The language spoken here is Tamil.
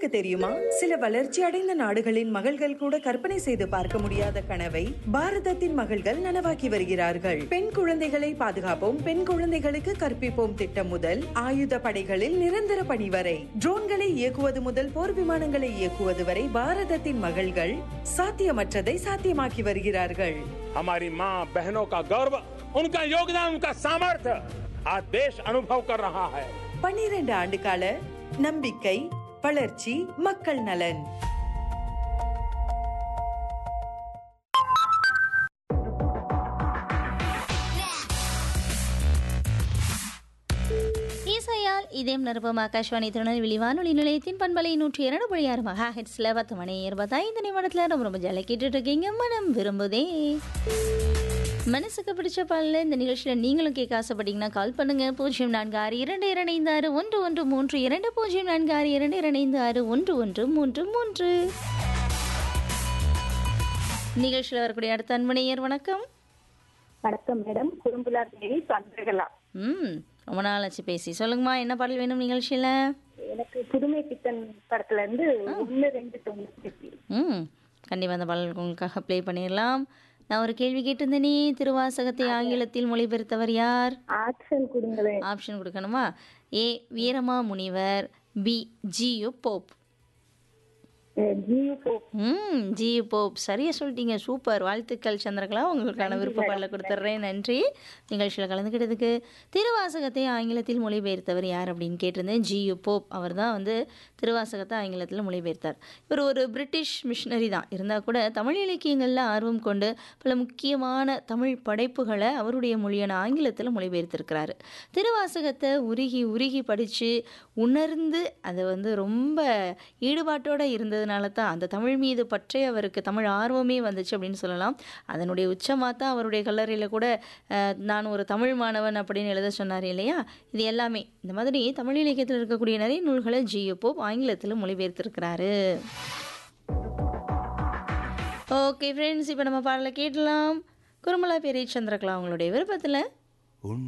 உங்களுக்கு தெரியுமா சில வளர்ச்சி அடைந்த நாடுகளின் மகள்கள் கூட கற்பனை செய்து பார்க்க முடியாத கனவை பாரதத்தின் மகள்கள் நனவாக்கி வருகிறார்கள் பெண் குழந்தைகளை பாதுகாப்போம் பெண் குழந்தைகளுக்கு கற்பிப்போம் திட்டம் முதல் ஆயுத படைகளில் நிரந்தர பணி வரை ட்ரோன்களை இயக்குவது முதல் போர் விமானங்களை இயக்குவது வரை பாரதத்தின் மகள்கள் சாத்தியமற்றதை சாத்தியமாக்கி வருகிறார்கள் हमारी माँ बहनों का गौरव उनका योगदान उनका सामर्थ्य आज देश अनुभव कर रहा है பன்னிரண்டு ஆண்டு கால நம்பிக்கை வளர்ச்சி மக்கள் நலன் இசையால் இதயம் நிரப்பம் ஆகாஷ்வாணி திருநெல்வேலி வானொலி நிலையத்தின் பண்பலை நூற்றி இரண்டு புள்ளி ஆறு மகா ஹெட்ஸில் பத்து மணி இருபத்தைந்து நிமிடத்தில் ரொம்ப ரொம்ப ஜாலியாக கேட்டுட்டு இருக்கீங்க மனம் விரும்புதே மனசுக்கு பிடிச்ச பாடல இந்த நிகழ்ச்சியில் நீங்களும் கேட்க ஆசைப்பட்டீங்கன்னா கால் பண்ணுங்க பூஜ்ஜியம் நான்கு ஆறு இரண்டு இரண்டு ஆறு ஒன்று ஒன்று மூன்று இரண்டு பூஜ்ஜியம் நான்கு ஆறு இரண்டு இரண்டு ஆறு ஒன்று ஒன்று மூன்று மூன்று நிகழ்ச்சியில் வரக்கூடிய அடுத்த அன்பனையர் வணக்கம் வணக்கம் மேடம் குறும்புலார் தேவி சந்திரகலா ம் ரொம்ப நாள் ஆச்சு பேசி சொல்லுங்கம்மா என்ன பாடல் வேணும் நிகழ்ச்சியில் எனக்கு புதுமை பித்தன் படத்துல இருந்து ஒன்னு ரெண்டு தொண்ணூத்தி ம் கண்டிப்பாக அந்த பாடல் உங்களுக்காக ப்ளே பண்ணிடலாம் நான் ஒரு கேள்வி கேட்டிருந்தேனே திருவாசகத்தை ஆங்கிலத்தில் மொழிபெயர்த்தவர் யார் ஆக்ஷன் கொடுங்களேன் ஆப்ஷன் கொடுக்கணுமா ஏ வீரமா முனிவர் பி ஜியு போப் ஜியு போப் ம் ஜியு போப் சரியா சொல்லிட்டீங்க சூப்பர் வாழ்த்துக்கள் சந்திரகலா உங்களுக்கான விருப்ப பாடல கொடுத்துட்றேன் நன்றி நிகழ்ச்சியில் கலந்துக்கிட்டதுக்கு திருவாசகத்தை ஆங்கிலத்தில் மொழிபெயர்த்தவர் யார் அப்படின்னு கேட்டிருந்தேன் ஜியு போப் அவர் தான் வந்து திருவாசகத்தை ஆங்கிலத்தில் மொழிபெயர்த்தார் இவர் ஒரு பிரிட்டிஷ் மிஷினரி தான் இருந்தால் கூட தமிழ் இலக்கியங்களில் ஆர்வம் கொண்டு பல முக்கியமான தமிழ் படைப்புகளை அவருடைய மொழியான ஆங்கிலத்தில் மொழிபெயர்த்திருக்கிறாரு திருவாசகத்தை உருகி உருகி படித்து உணர்ந்து அதை வந்து ரொம்ப ஈடுபாட்டோடு இருந்ததுனால தான் அந்த தமிழ் மீது பற்றே அவருக்கு தமிழ் ஆர்வமே வந்துச்சு அப்படின்னு சொல்லலாம் அதனுடைய உச்சமாக தான் அவருடைய கல்லறையில் கூட அஹ், நான் ஒரு தமிழ் மாணவன் அப்படின்னு எழுத சொன்னார் இல்லையா இது எல்லாமே இந்த மாதிரி தமிழ் இலக்கியத்தில் இருக்கக்கூடிய நிறைய நூல்களை ஜியோ போப் ஆங்கிலத்தில் மொழிபெயர்த்திருக்கிறாரு ஓகே ஃப்ரெண்ட்ஸ் இப்போ நம்ம பாடலை கேட்டலாம் குருமலா பெரிய சந்திரகலா அவங்களுடைய விருப்பத்தில்